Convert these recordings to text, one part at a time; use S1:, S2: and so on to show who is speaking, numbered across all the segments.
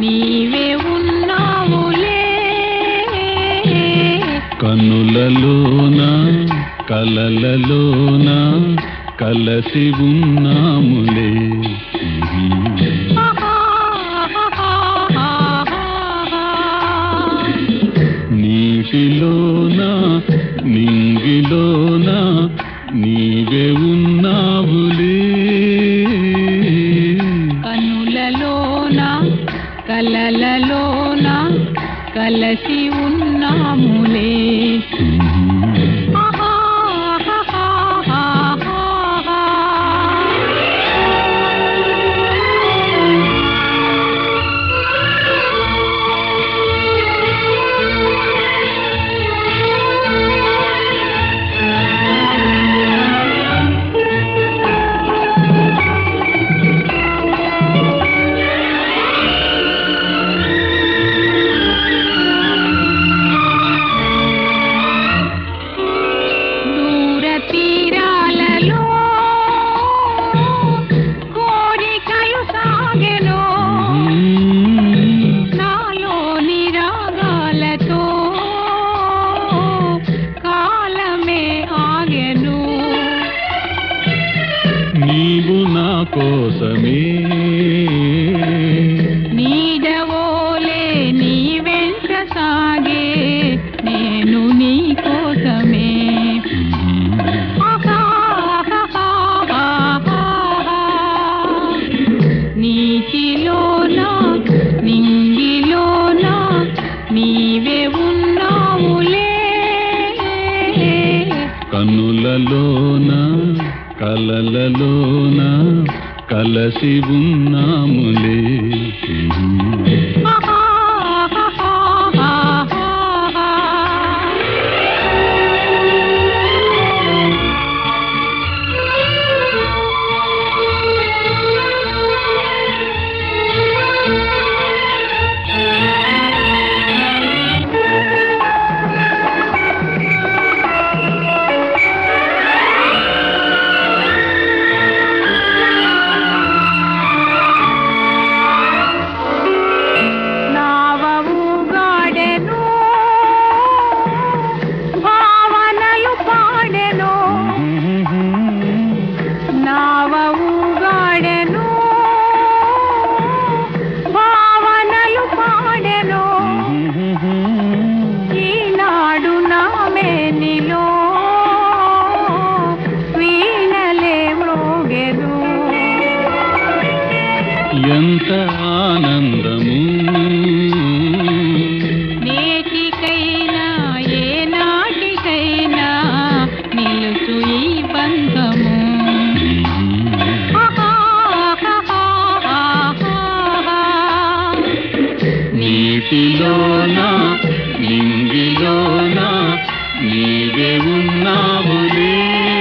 S1: నీవే ఉన్నావులే
S2: కన్నులలోన కలలలోన కలసి ఉన్నాములే నీటిలోన నింగిలోన నీవే ఉన్నావులే
S1: కనులలోన కలలలోన కలసి ఉన్నాములే దూర తీరాలలో కోరికలు సాగెను నాలోని రాగాలతో కాలమే ఆగెను
S2: నీవు నా కోసమే
S1: నీడవోలే నీ వెంట సాగే నేను నీ కోసమే నీటిలోన నింగిలోన నీవే ఉన్నావులే
S2: కన్నులలోన కలలలోన కలసి ఉన్నాములే
S1: నావవుగాడెను భావనలు పాడెను నావవుగాడెను భావనలు పాడెను ఈనాడు నా మేనిలో వీణలే మ్రోగెను
S2: ఎంత ఆనందము
S1: నేటికైనా ఏ నాటికైనా నిలుచు ఈ బంధము
S2: నీటిలోన నింగిలోన నీవే ఉన్నావులే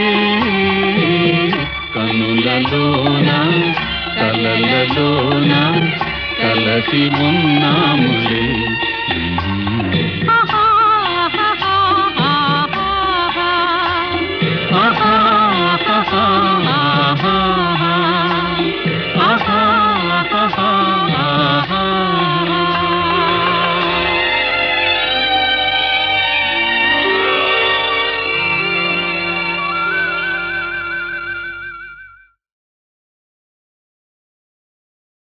S2: కనులలోన కలలలోన కలసి ఉన్నాములే